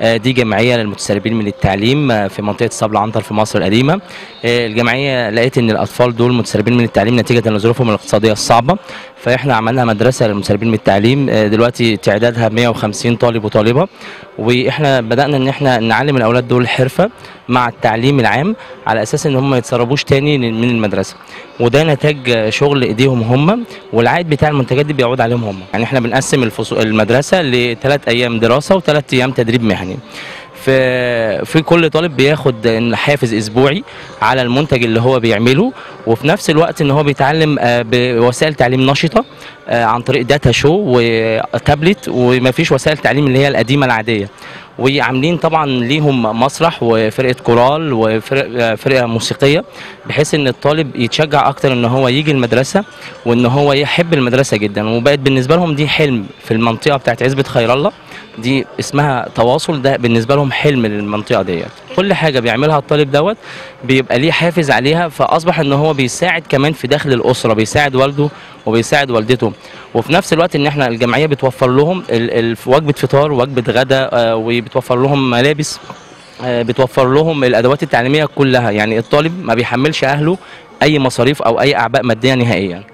آه، دي جمعيه للمتسربين من التعليم آه، في منطقه صبل عنتر في مصر القديمه آه، الجمعيه لقيت ان الاطفال دول متسربين من التعليم نتيجه لظروفهم الاقتصاديه الصعبه فاحنا عملنا مدرسه للمتسربين من التعليم آه، دلوقتي تعدادها 150 طالب وطالبه واحنا بدانا ان احنا نعلم الاولاد دول الحرفه مع التعليم العام على اساس ان هم ما يتسربوش تاني من المدرسه وده نتاج شغل ايديهم هم والعائد بتاع المنتجات دي بيعود عليهم هم يعني احنا بنقسم الفصول المدرسه لثلاث ايام دراسه وثلاث ايام تدريب مهني في في كل طالب بياخد إن حافز اسبوعي على المنتج اللي هو بيعمله وفي نفس الوقت ان هو بيتعلم آه، بوسائل تعليم نشطه آه، عن طريق داتا شو وتابلت ومفيش وسائل تعليم اللي هي القديمه العاديه وعاملين طبعا ليهم مسرح وفرقه كورال وفرقه فرقه موسيقيه بحيث ان الطالب يتشجع اكتر ان هو يجي المدرسه وان هو يحب المدرسه جدا وبقت بالنسبه لهم دي حلم في المنطقه بتاعت عزبه خير الله دي اسمها تواصل ده بالنسبه لهم حلم للمنطقه ديت كل حاجه بيعملها الطالب دوت بيبقى ليه حافز عليها فاصبح ان هو بيساعد كمان في داخل الاسره بيساعد والده وبيساعد والدته وفي نفس الوقت ان احنا الجمعيه بتوفر لهم ال- ال- وجبه فطار وجبه غدا آه، وبتوفر لهم ملابس آه، بتوفر لهم الادوات التعليميه كلها يعني الطالب ما بيحملش اهله اي مصاريف او اي اعباء ماديه نهائيا